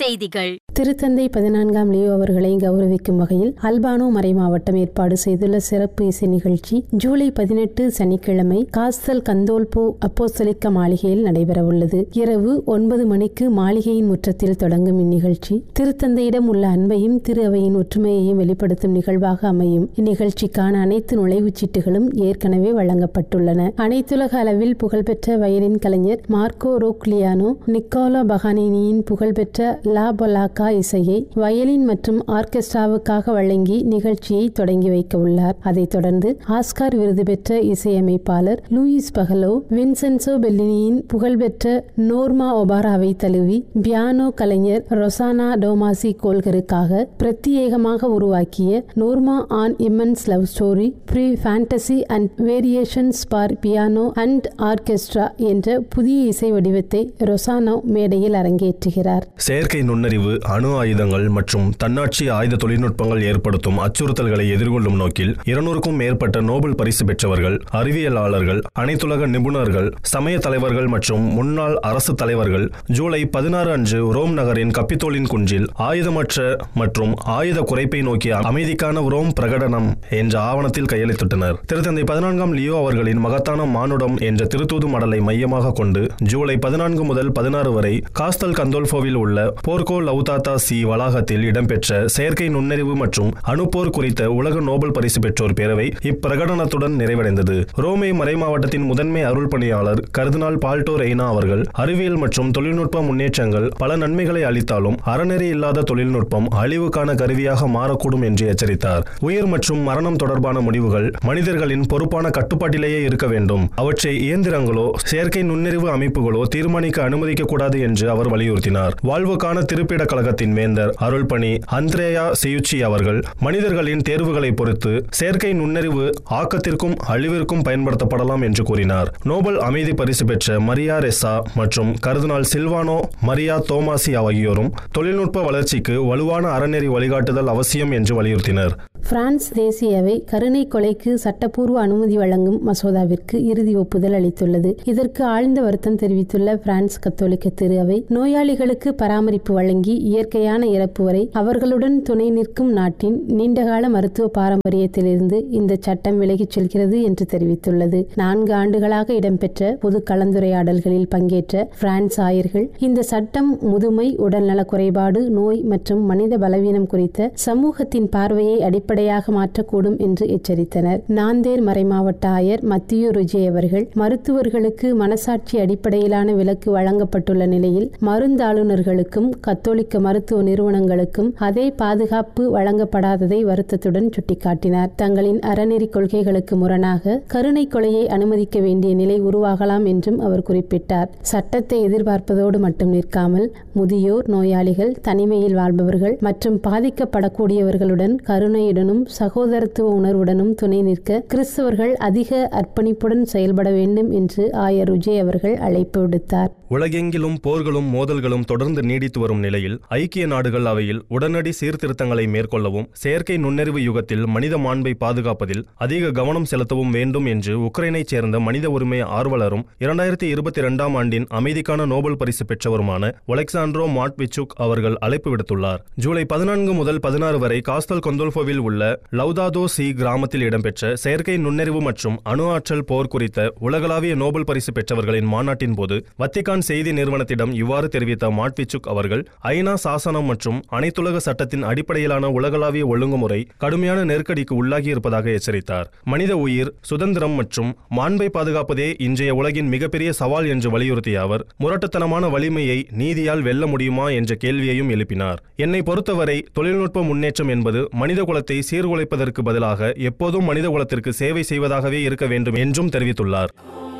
செய்திகள் திருத்தந்தை பதினான்காம் லியோ அவர்களை கௌரவிக்கும் வகையில் அல்பானோ மறைமாவட்டம் ஏற்பாடு செய்துள்ள சிறப்பு இசை நிகழ்ச்சி ஜூலை பதினெட்டு சனிக்கிழமை காஸ்தல் கந்தோல்போ அப்போஸ்தலிக்க மாளிகையில் நடைபெறவுள்ளது இரவு ஒன்பது மணிக்கு மாளிகையின் முற்றத்தில் தொடங்கும் இந்நிகழ்ச்சி திருத்தந்தையிடம் உள்ள அன்பையும் திரு அவையின் ஒற்றுமையையும் வெளிப்படுத்தும் நிகழ்வாக அமையும் இந்நிகழ்ச்சிக்கான அனைத்து நுழைவுச் சீட்டுகளும் ஏற்கனவே வழங்கப்பட்டுள்ளன அனைத்துலக அளவில் புகழ்பெற்ற வயலின் கலைஞர் மார்க்கோ ரோக்லியானோ நிக்கோலா பகானினியின் புகழ்பெற்ற லா பொலாக்கா இசையை வயலின் மற்றும் ஆர்கெஸ்ட்ராவுக்காக வழங்கி நிகழ்ச்சியை தொடங்கி வைக்க உள்ளார் அதைத் தொடர்ந்து ஆஸ்கார் விருது பெற்ற இசையமைப்பாளர் லூயிஸ் பகலோ வின்சென்சோ பெல்லினியின் புகழ்பெற்ற நோர்மா ஒபாராவை தழுவி பியானோ கலைஞர் ரொசானா டோமாசி கோல்கருக்காக பிரத்யேகமாக உருவாக்கிய Norma Ann Immens love story free fantasy and variations for piano and orchestra என்ற புதிய இசை வடிவத்தை ரொசானோ மேடையில் அரங்கேற்றுகிறார் செயற்கை நுண்ணறிவு அணு ஆயுதங்கள் மற்றும் தன்னாட்சி ஆயுத தொழில்நுட்பங்கள் ஏற்படுத்தும் அச்சுறுத்தல்களை எதிர்கொள்ளும் நோக்கில் இருநூறுக்கும் மேற்பட்ட நோபல் பரிசு பெற்றவர்கள் அறிவியலாளர்கள் அனைத்துலக நிபுணர்கள் சமய தலைவர்கள் மற்றும் முன்னாள் அரசு தலைவர்கள் ஜூலை பதினாறு அன்று ரோம் நகரின் கப்பித்தோலின் குன்றில் ஆயுதமற்ற மற்றும் ஆயுத குறைப்பை நோக்கிய அமைதிக்கான ரோம் பிரகடனம் என்ற ஆவணத்தில் கையெழுத்திட்டனர் திருத்தந்தை பதினான்காம் லியோ அவர்களின் மகத்தான மானுடம் என்ற திருத்தூது மடலை மையமாக கொண்டு ஜூலை பதினான்கு முதல் பதினாறு வரை காஸ்தல் கந்தோல்போவில் உள்ள போர்கோ லவுதாத்தா சி வளாகத்தில் இடம்பெற்ற செயற்கை நுண்ணறிவு மற்றும் அணுப்போர் குறித்த உலக நோபல் பரிசு பெற்றோர் பேரவை இப்பிரகடனத்துடன் நிறைவடைந்தது ரோமை மறைமாவட்டத்தின் முதன்மை அருள் பணியாளர் கர்தினால் பால்டோ ரெய்னா அவர்கள் அறிவியல் மற்றும் தொழில்நுட்ப முன்னேற்றங்கள் பல நன்மைகளை அளித்தாலும் அறநெறி இல்லாத தொழில்நுட்பம் அழிவுக்கான கருவியாக மாறக்கூடும் என்று எச்சரித்தார் உயிர் மற்றும் மரணம் தொடர்பான முடிவுகள் மனிதர்களின் பொறுப்பான கட்டுப்பாட்டிலேயே இருக்க வேண்டும் அவற்றை இயந்திரங்களோ செயற்கை நுண்ணறிவு அமைப்புகளோ தீர்மானிக்க அனுமதிக்க கூடாது என்று அவர் வலியுறுத்தினார் வாழ்வுக்கான திருப்பிட கழகத்தின் வேந்தர் அருள்பணி அந்திரேயா சியுச்சி அவர்கள் மனிதர்களின் தேர்வுகளை பொறுத்து செயற்கை நுண்ணறிவு ஆக்கத்திற்கும் அழிவிற்கும் பயன்படுத்தப்படலாம் என்று கூறினார் நோபல் அமைதி பரிசு பெற்ற மரியா ரெசா மற்றும் கருதினால் சில்வானோ மரியா தோமாசி ஆகியோரும் தொழில்நுட்ப வளர்ச்சிக்கு வலுவான அறநெறி வழிகாட்டுதல் அவசியம் என்று வலியுறுத்தினர் பிரான்ஸ் தேசியவை கருணை கொலைக்கு சட்டப்பூர்வ அனுமதி வழங்கும் மசோதாவிற்கு இறுதி ஒப்புதல் அளித்துள்ளது இதற்கு ஆழ்ந்த வருத்தம் தெரிவித்துள்ள பிரான்ஸ் கத்தோலிக்க திரு அவை நோயாளிகளுக்கு பராமரிப்பு வழங்கி இயற்கையான இறப்பு வரை அவர்களுடன் துணை நிற்கும் நாட்டின் நீண்டகால மருத்துவ பாரம்பரியத்திலிருந்து இந்த சட்டம் விலகிச் செல்கிறது என்று தெரிவித்துள்ளது நான்கு ஆண்டுகளாக இடம்பெற்ற பொது கலந்துரையாடல்களில் பங்கேற்ற பிரான்ஸ் ஆயர்கள் இந்த சட்டம் முதுமை உடல்நல குறைபாடு நோய் மற்றும் மனித பலவீனம் குறித்த சமூகத்தின் பார்வையை அடிப்படையாக மாற்றக்கூடும் என்று எச்சரித்தனர் நாந்தேர் மறைமாவட்ட ஆயர் மத்தியு ருஜே அவர்கள் மருத்துவர்களுக்கு மனசாட்சி அடிப்படையிலான விலக்கு வழங்கப்பட்டுள்ள நிலையில் மருந்தாளுநர்களுக்கும் கத்தோலிக்க மருத்துவ நிறுவனங்களுக்கும் அதே பாதுகாப்பு வழங்கப்படாததை வருத்தத்துடன் சுட்டிக்காட்டினார் தங்களின் அறநெறி கொள்கைகளுக்கு முரணாக கருணை கொலையை அனுமதிக்க வேண்டிய நிலை உருவாகலாம் என்றும் அவர் குறிப்பிட்டார் சட்டத்தை எதிர்பார்ப்பதோடு மட்டும் நிற்காமல் முதியோர் நோயாளிகள் தனிமையில் வாழ்பவர்கள் மற்றும் பாதிக்கப்படக்கூடியவர்களுடன் கருணையுடனும் சகோதரத்துவ உணர்வுடனும் துணை நிற்க கிறிஸ்தவர்கள் அதிக அர்ப்பணிப்புடன் செயல்பட வேண்டும் என்று ஆயர் ருஜே அவர்கள் அழைப்பு விடுத்தார் உலகெங்கிலும் போர்களும் மோதல்களும் தொடர்ந்து நீடித்து வரும் நிலையில் ஐக்கிய நாடுகள் அவையில் உடனடி சீர்திருத்தங்களை மேற்கொள்ளவும் செயற்கை நுண்ணறிவு யுகத்தில் மனித மாண்பை பாதுகாப்பதில் அதிக கவனம் செலுத்தவும் வேண்டும் என்று உக்ரைனைச் சேர்ந்த மனித உரிமை ஆர்வலரும் இரண்டாயிரத்தி இருபத்தி இரண்டாம் ஆண்டின் அமைதிக்கான நோபல் பரிசு பெற்றவருமான ஒலெக்சாண்ட்ரோ மாட்விச்சுக் அவர்கள் அழைப்பு விடுத்துள்ளார் ஜூலை பதினான்கு முதல் பதினாறு வரை காஸ்தல் கொந்தோல்போவில் உள்ள லவுதாதோ சி கிராமத்தில் இடம்பெற்ற செயற்கை நுண்ணறிவு மற்றும் அணு ஆற்றல் போர் குறித்த உலகளாவிய நோபல் பரிசு பெற்றவர்களின் மாநாட்டின் போது வத்திகான் செய்தி நிறுவனத்திடம் இவ்வாறு தெரிவித்த மாட்விச்சுக் அவர்கள் ஐநா சாசனம் மற்றும் அனைத்துலக சட்டத்தின் அடிப்படையிலான உலகளாவிய ஒழுங்குமுறை கடுமையான நெருக்கடிக்கு உள்ளாகியிருப்பதாக எச்சரித்தார் மனித உயிர் சுதந்திரம் மற்றும் மாண்பை பாதுகாப்பதே இன்றைய உலகின் மிகப்பெரிய சவால் என்று வலியுறுத்திய அவர் முரட்டுத்தனமான வலிமையை நீதியால் வெல்ல முடியுமா என்ற கேள்வியையும் எழுப்பினார் என்னை பொறுத்தவரை தொழில்நுட்ப முன்னேற்றம் என்பது மனித குலத்தை சீர்குலைப்பதற்கு பதிலாக எப்போதும் மனித குலத்திற்கு சேவை செய்வதாகவே இருக்க வேண்டும் என்றும் தெரிவித்துள்ளார்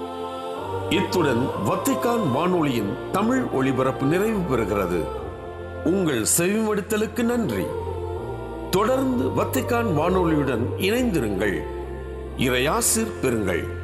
இத்துடன் வத்திக்கான் வானொலியின் தமிழ் ஒளிபரப்பு நிறைவு பெறுகிறது உங்கள் செவிமடுத்தலுக்கு நன்றி தொடர்ந்து வத்திக்கான் வானொலியுடன் இணைந்திருங்கள் இறையாசிர் பெறுங்கள்